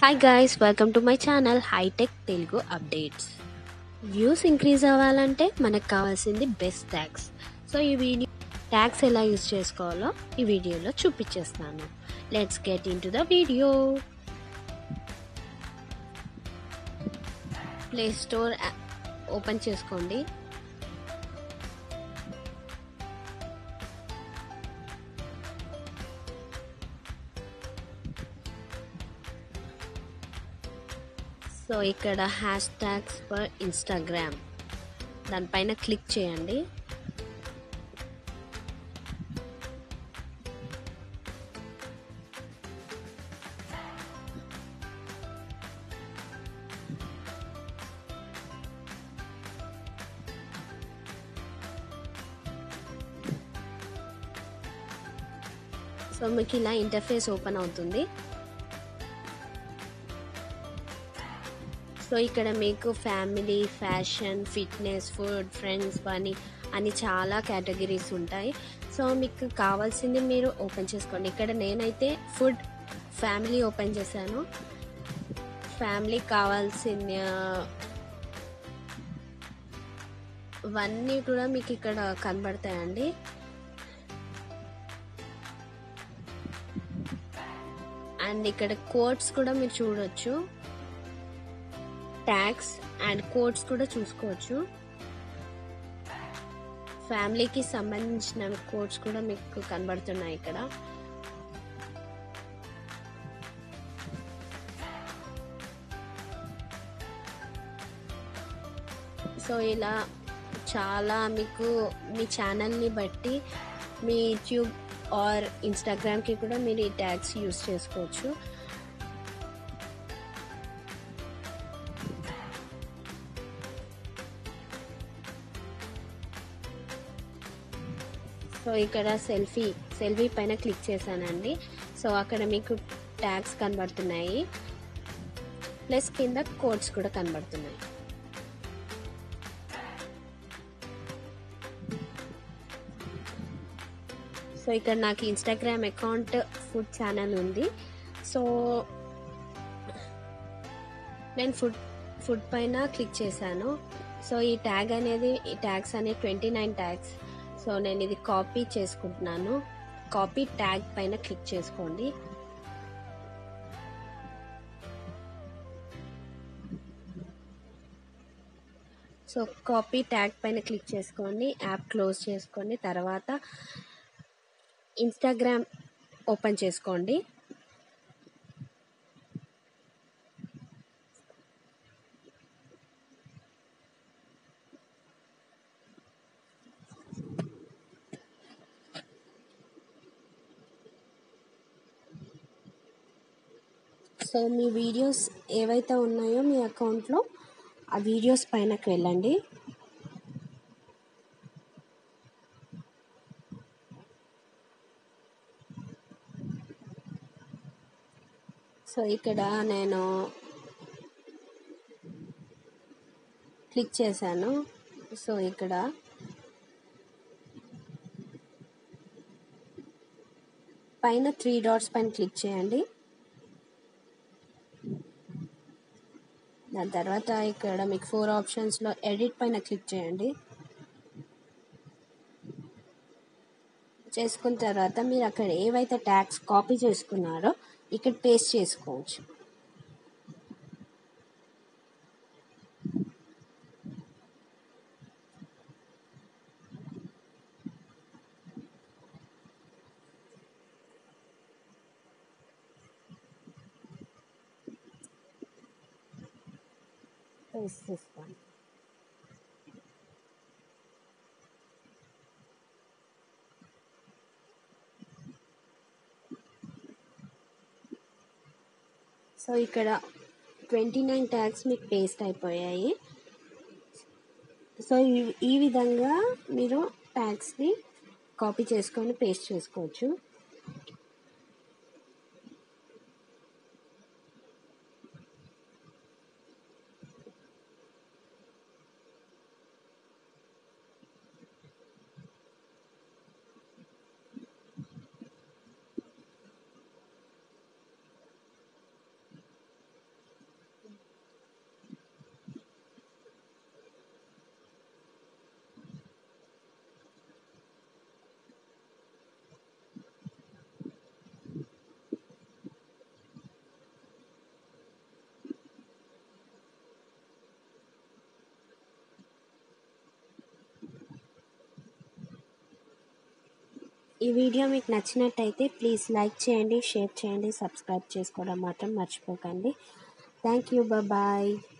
hi guys welcome to my channel hitech Telugu updates views increase అవ్వాలంటే మనకు కావాల్సింది best tags so ఈ video tags ఎలా యూజ్ చేసుకోవాలో ఈ వీడియోలో చూపించేస్తాను let's get into the video play store open చేసుకోండి సో ఇక్కడ హ్యాష్ ట్యాగ్స్ ఫర్ ఇన్స్టాగ్రామ్ దానిపైన క్లిక్ చేయండి సో మీకు ఇలా ఇంటర్ఫేస్ ఓపెన్ అవుతుంది సో ఇక్కడ మీకు family fashion fitness food friends పని అని చాలా కేటగిరీస్ ఉంటాయి సో మీకు కావాల్సింది మీరు ఓపెన్ చేసుకోండి ఇక్కడ నేనైతే ఫుడ్ ఫ్యామిలీ ఓపెన్ చేశాను ఫ్యామిలీ కావాల్సిన ఇవన్నీ కూడా మీకు ఇక్కడ కనబడతాయండి అండ్ ఇక్కడ కోడ్స్ కూడా మీరు చూడొచ్చు ట్యాగ్స్ అండ్ కోడ్స్ కూడా చూసుకోవచ్చు ఫ్యామిలీకి సంబంధించిన కోడ్స్ కూడా మీకు కనబడుతున్నాయి ఇక్కడ సో ఇలా చాలా మీకు మీ ఛానల్ని బట్టి మీ యూట్యూబ్ ఆర్ ఇన్స్టాగ్రామ్కి కూడా మీరు ఈ ట్యాగ్స్ యూస్ చేసుకోవచ్చు సో ఇక్కడ సెల్ఫీ సెల్ఫీ పైన క్లిక్ చేశానండి సో అక్కడ మీకు ట్యాగ్స్ కనబడుతున్నాయి ప్లస్ కింద కోడ్స్ కూడా కనబడుతున్నాయి సో ఇక్కడ నాకు ఇన్స్టాగ్రామ్ అకౌంట్ ఫుడ్ ఛానల్ ఉంది సో నేను ఫుడ్ ఫుడ్ పైన క్లిక్ చేశాను సో ఈ ట్యాగ్ అనేది ఈ ట్యాగ్స్ అనేది ట్వంటీ నైన్ ట్యాగ్స్ సో నేను ఇది కాపీ చేసుకుంటున్నాను కాపీ ట్యాగ్ పైన క్లిక్ చేసుకోండి సో కాపీ ట్యాగ్ పైన క్లిక్ చేసుకోండి యాప్ క్లోజ్ చేసుకోండి తర్వాత ఇన్స్టాగ్రామ్ ఓపెన్ చేసుకోండి సో మీ వీడియోస్ ఏవైతే ఉన్నాయో మీ అకౌంట్లో ఆ వీడియోస్ పైనకి వెళ్ళండి సో ఇక్కడ నేను క్లిక్ చేశాను సో ఇక్కడ పైన త్రీ డాట్స్ పైన క్లిక్ చేయండి దాని తర్వాత ఇక్కడ మీకు ఫోర్ ఆప్షన్స్లో ఎడిట్ పైన క్లిక్ చేయండి చేసుకున్న తర్వాత మీరు అక్కడ ఏవైతే ట్యాగ్స్ కాపీ చేసుకున్నారో ఇక్కడ పేస్ట్ చేసుకోవచ్చు పేస్ట్ చేసుకోండి సో ఇక్కడ ట్వంటీ నైన్ ట్యాగ్స్ మీకు పేస్ట్ అయిపోయాయి సో ఈ విధంగా మీరు ట్యాగ్స్ని కాపీ చేసుకొని పేస్ట్ చేసుకోవచ్చు ఈ వీడియో మీకు నచ్చినట్టయితే ప్లీజ్ లైక్ చేయండి షేర్ చేయండి సబ్స్క్రైబ్ చేసుకోవడం మాత్రం మర్చిపోకండి థ్యాంక్ యూ బాయ్